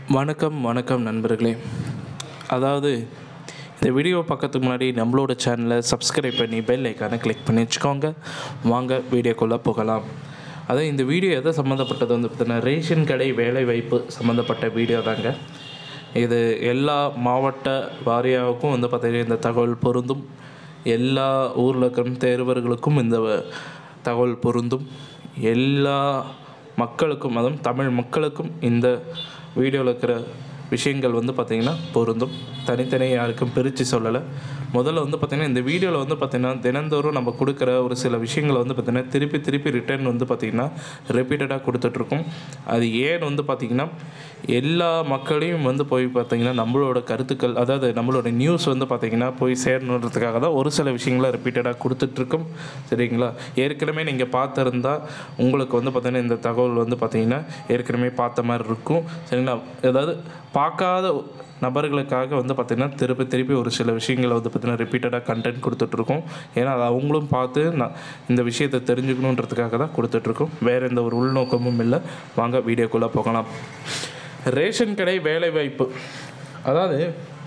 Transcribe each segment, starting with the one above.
வணக்கம் வணக்கம் நண்பர்களே அதாவது இந்த வீடியோ பார்க்கறதுக்கு முன்னாடி நம்மளோட சேனலை சப்ஸ்கிரைப் பண்ணி பெல் ஐக்கானை கிளிக் பண்ணி வச்சுக்கோங்க வாங்க வீடியோக்குள்ளே போகலாம் அதான் இந்த வீடியோ எதை சம்மந்தப்பட்டது வந்து பார்த்தீங்கன்னா ரேஷன் கடை வேலைவாய்ப்பு சம்மந்தப்பட்ட வீடியோ தாங்க இது எல்லா மாவட்ட வாரியாவுக்கும் வந்து பார்த்தீங்கன்னா இந்த தகவல் பொருந்தும் எல்லா ஊரில் இருக்கிற தேர்வர்களுக்கும் இந்த தகவல் பொருந்தும் எல்லா மக்களுக்கும் அதுவும் தமிழ் மக்களுக்கும் இந்த வீடியோவில் இருக்கிற விஷயங்கள் வந்து பார்த்திங்கன்னா பொருந்தும் தனித்தனி யாருக்கும் பிரித்து சொல்லலை முதல்ல வந்து பார்த்திங்கன்னா இந்த வீடியோவில் வந்து பார்த்திங்கன்னா தினந்தோறும் நம்ம கொடுக்குற ஒரு சில விஷயங்களை வந்து பார்த்திங்கன்னா திருப்பி திருப்பி ரிட்டர்ன் வந்து பார்த்திங்கன்னா ரிப்பீட்டடாக கொடுத்துட்ருக்கோம் அது ஏன் வந்து பார்த்திங்கன்னா எல்லா மக்களையும் வந்து போய் பார்த்திங்கன்னா நம்மளோட கருத்துக்கள் அதாவது நம்மளோட நியூஸ் வந்து பார்த்திங்கன்னா போய் சேரணுன்றதுக்காக தான் ஒரு சில விஷயங்களை ரிப்பீட்டடாக கொடுத்துட்ருக்கோம் சரிங்களா ஏற்கனவே நீங்கள் பார்த்துருந்தா உங்களுக்கு வந்து பார்த்திங்கன்னா இந்த தகவல் வந்து பார்த்திங்கன்னா ஏற்கனவே பார்த்த மாதிரி இருக்கும் சரிங்களா அதாவது பார்க்காத நபர்களுக்காக வந்து பார்த்திங்கன்னா திருப்பி திருப்பி ஒரு சில விஷயங்களை வந்து பார்த்திங்கன்னா ரிப்பீட்டடாக கண்டென்ட் கொடுத்துட்ருக்கோம் ஏன்னா அது அவங்களும் பார்த்து நான் இந்த விஷயத்தை தெரிஞ்சுக்கணுன்றதுக்காக தான் கொடுத்துட்ருக்கோம் வேறு எந்த ஒரு உள்நோக்கமும் இல்லை வாங்க வீடியோக்குள்ளே போகலாம் ரேஷன் கடை வேலைவாய்ப்பு அதாவது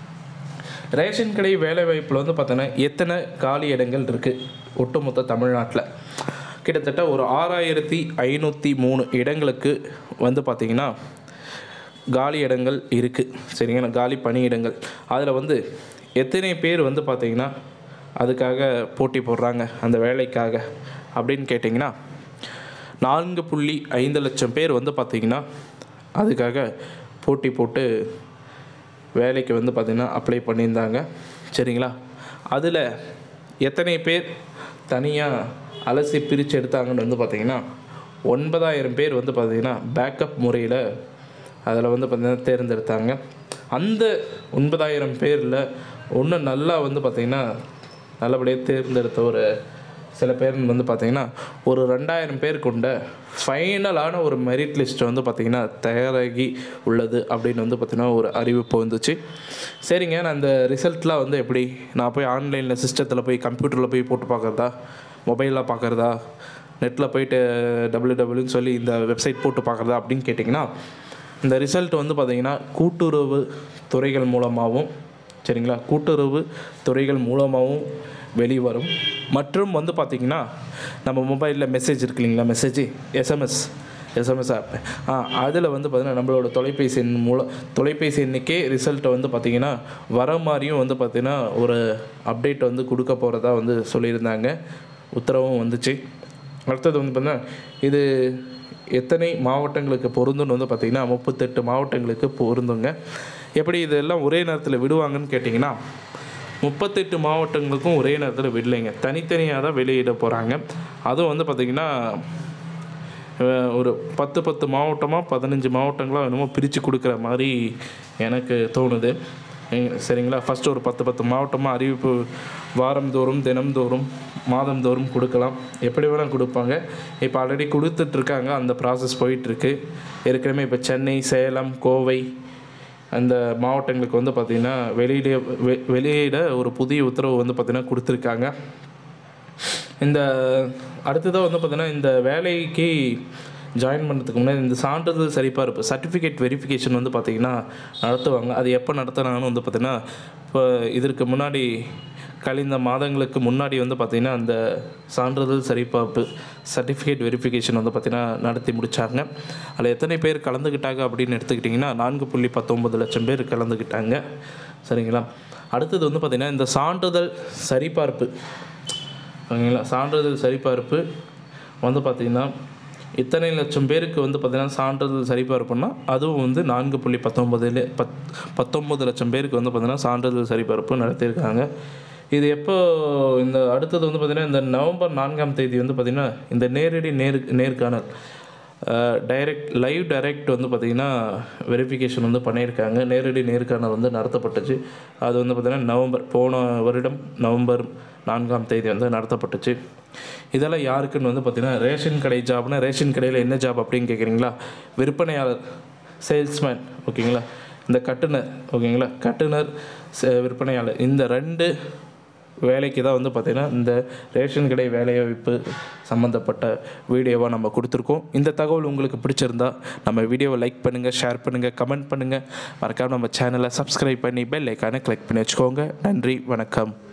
ரேஷன் கடை வேலைவாய்ப்பில் வந்து பார்த்தோன்னா எத்தனை காலி இடங்கள் இருக்குது ஒட்டுமொத்த தமிழ்நாட்டில் கிட்டத்தட்ட ஒரு ஆறாயிரத்தி ஐநூற்றி மூணு இடங்களுக்கு வந்து பார்த்திங்கன்னா காலி இடங்கள் இருக்குது சரிங்களா காலி பணியிடங்கள் அதில் வந்து எத்தனை பேர் வந்து பார்த்திங்கன்னா அதுக்காக போட்டி போடுறாங்க அந்த வேலைக்காக அப்படின்னு கேட்டிங்கன்னா நான்கு புள்ளி ஐந்து லட்சம் பேர் வந்து பார்த்திங்கன்னா அதுக்காக போட்டி போட்டு வேலைக்கு வந்து பார்த்திங்கன்னா அப்ளை பண்ணியிருந்தாங்க சரிங்களா அதில் எத்தனை பேர் தனியாக அலசி பிரித்து எடுத்தாங்கன்னு வந்து பார்த்திங்கன்னா ஒன்பதாயிரம் பேர் வந்து பார்த்திங்கன்னா பேக்கப் முறையில் அதில் வந்து பார்த்திங்கன்னா தேர்ந்தெடுத்தாங்க அந்த ஒன்பதாயிரம் பேரில் ஒன்று நல்லா வந்து பார்த்திங்கன்னா நல்லபடியாக தேர்ந்தெடுத்த ஒரு சில பேர் வந்து பார்த்திங்கன்னா ஒரு ரெண்டாயிரம் பேர் கொண்ட ஃபைனலான ஒரு மெரிட் லிஸ்ட் வந்து பார்த்திங்கன்னா தயாராகி உள்ளது அப்படின்னு வந்து பார்த்திங்கன்னா ஒரு அறிவிப்பு வந்துச்சு சரிங்க நான் அந்த ரிசல்ட்லாம் வந்து எப்படி நான் போய் ஆன்லைனில் சிஸ்டத்தில் போய் கம்ப்யூட்டரில் போய் போட்டு பார்க்குறதா மொபைலில் பார்க்குறதா நெட்டில் போயிட்டு டபிள்யூ டபிள்யூன்னு சொல்லி இந்த வெப்சைட் போட்டு பார்க்குறதா அப்படின்னு கேட்டிங்கன்னா இந்த ரிசல்ட் வந்து பார்த்திங்கன்னா கூட்டுறவு துறைகள் மூலமாகவும் சரிங்களா கூட்டுறவு துறைகள் மூலமாகவும் வெளிவரும் மற்றும் வந்து பார்த்திங்கன்னா நம்ம மொபைலில் மெசேஜ் இருக்கு இல்லைங்களா மெசேஜ் எஸ்எம்எஸ் எஸ்எம்எஸ் ஆப் ஆ அதில் வந்து பார்த்திங்கன்னா நம்மளோட தொலைபேசி எண் மூலம் தொலைபேசி எண்ணுக்கே ரிசல்ட்டை வந்து பார்த்திங்கன்னா வர மாதிரியும் வந்து பார்த்திங்கன்னா ஒரு அப்டேட் வந்து கொடுக்க போகிறதா வந்து சொல்லியிருந்தாங்க உத்தரவும் வந்துச்சு அடுத்தது வந்து பார்த்தீங்கன்னா இது எத்தனை மாவட்டங்களுக்கு பொருந்தும்னு வந்து பார்த்திங்கன்னா முப்பத்தெட்டு மாவட்டங்களுக்கு பொருந்துங்க எப்படி இதெல்லாம் ஒரே நேரத்தில் விடுவாங்கன்னு கேட்டிங்கன்னா முப்பத்தெட்டு மாவட்டங்களுக்கும் ஒரே நேரத்தில் விடலைங்க தனித்தனியாக தான் வெளியிட போகிறாங்க அதுவும் வந்து பார்த்திங்கன்னா அஹ், ஒரு பத்து பத்து மாவட்டமாக பதினஞ்சு மாவட்டங்களாக என்னமோ பிரித்து கொடுக்குற மாதிரி எனக்கு தோணுது எங்க- சரிங்களா ஃபஸ்ட்டு ஒரு பத்து பத்து மாவட்டமாக அறிவிப்பு வாரந்தோறும் தினம்தோறும் மாதந்தோறும் கொடுக்கலாம் எப்படி வேணால் கொடுப்பாங்க இப்போ ஆல்ரெடி கொடுத்துட்ருக்காங்க அந்த ப்ராசஸ் போயிட்டுருக்கு ஏற்கனவே இப்போ சென்னை சேலம் கோவை அந்த மாவட்டங்களுக்கு வந்து பார்த்திங்கன்னா வெளியிட வெ- வெளியிட ஒரு புதிய உத்தரவு வந்து பார்த்திங்கன்னா கொடுத்துருக்காங்க இந்த அடுத்ததாக வந்து பார்த்தீங்கன்னா இந்த வேலைக்கு ஜாயின் பண்ணுறதுக்கு முன்னாடி இந்த சான்றிதழ் சரிபார்ப்பு சர்டிஃபிகேட் வெரிஃபிகேஷன் வந்து பார்த்திங்கன்னா நடத்துவாங்க அது எப்போ நடத்துனாங்கன்னு வந்து பார்த்திங்கன்னா இப்போ இதற்கு முன்னாடி கழிந்த மாதங்களுக்கு முன்னாடி வந்து பார்த்திங்கன்னா அந்த சான்றிதழ் சரிபார்ப்பு சர்டிஃபிகேட் வெரிஃபிகேஷன் வந்து பார்த்திங்கன்னா நடத்தி முடித்தாங்க அதில் எத்தனை பேர் கலந்துக்கிட்டாங்க அப்படின்னு எடுத்துக்கிட்டிங்கன்னா நான்கு புள்ளி பத்தொம்பது லட்சம் பேர் கலந்துக்கிட்டாங்க சரிங்களா அடுத்தது வந்து பார்த்திங்கன்னா இந்த சான்றிதழ் சரிபார்ப்பு ஓகேங்களா சான்றிதழ் சரிபார்ப்பு வந்து பார்த்திங்கன்னா இத்தனை லட்சம் பேருக்கு வந்து பார்த்திங்கன்னா சான்றிதழ் சரிபார்ப்புனா அதுவும் வந்து நான்கு புள்ளி பத்தொம்பதுல பத் பத்தொம்பது லட்சம் பேருக்கு வந்து பார்த்திங்கன்னா சான்றிதழ் சரிபார்ப்பு நடத்தியிருக்காங்க இது எப்போ இந்த அடுத்தது வந்து பார்த்திங்கன்னா இந்த நவம்பர் நான்காம் தேதி வந்து பார்த்திங்கன்னா இந்த நேரடி நேர் நேர்காணல் டைரக்ட் லைவ் டைரக்ட் வந்து பார்த்திங்கன்னா வெரிஃபிகேஷன் வந்து பண்ணியிருக்காங்க நேரடி நேர்காணல் வந்து நடத்தப்பட்டுச்சு அது வந்து பார்த்திங்கன்னா நவம்பர் போன வருடம் நவம்பர் நான்காம் தேதி வந்து நடத்தப்பட்டுச்சு இதெல்லாம் யாருக்குன்னு வந்து பார்த்திங்கன்னா ரேஷன் கடை ஜாப்னா ரேஷன் கடையில் என்ன ஜாப் அப்படின்னு கேட்குறீங்களா விற்பனையாளர் சேல்ஸ்மேன் ஓகேங்களா இந்த கட்டுனர் ஓகேங்களா கட்டுனர் ச- விற்பனையாளர் இந்த ரெண்டு வேலைக்கு தான் வந்து பார்த்திங்கன்னா இந்த ரேஷன் கடை வேலைவாய்ப்பு சம்மந்தப்பட்ட வீடியோவாக நம்ம கொடுத்துருக்கோம் இந்த தகவல் உங்களுக்கு பிடிச்சிருந்தா நம்ம வீடியோவை லைக் பண்ணுங்கள் ஷேர் பண்ணுங்கள் கமெண்ட் பண்ணுங்கள் மறக்காம நம்ம சேனலை சப்ஸ்கிரைப் பண்ணி பெல் ஐக்கானை கிளிக் பண்ணி வச்சுக்கோங்க நன்றி வணக்கம்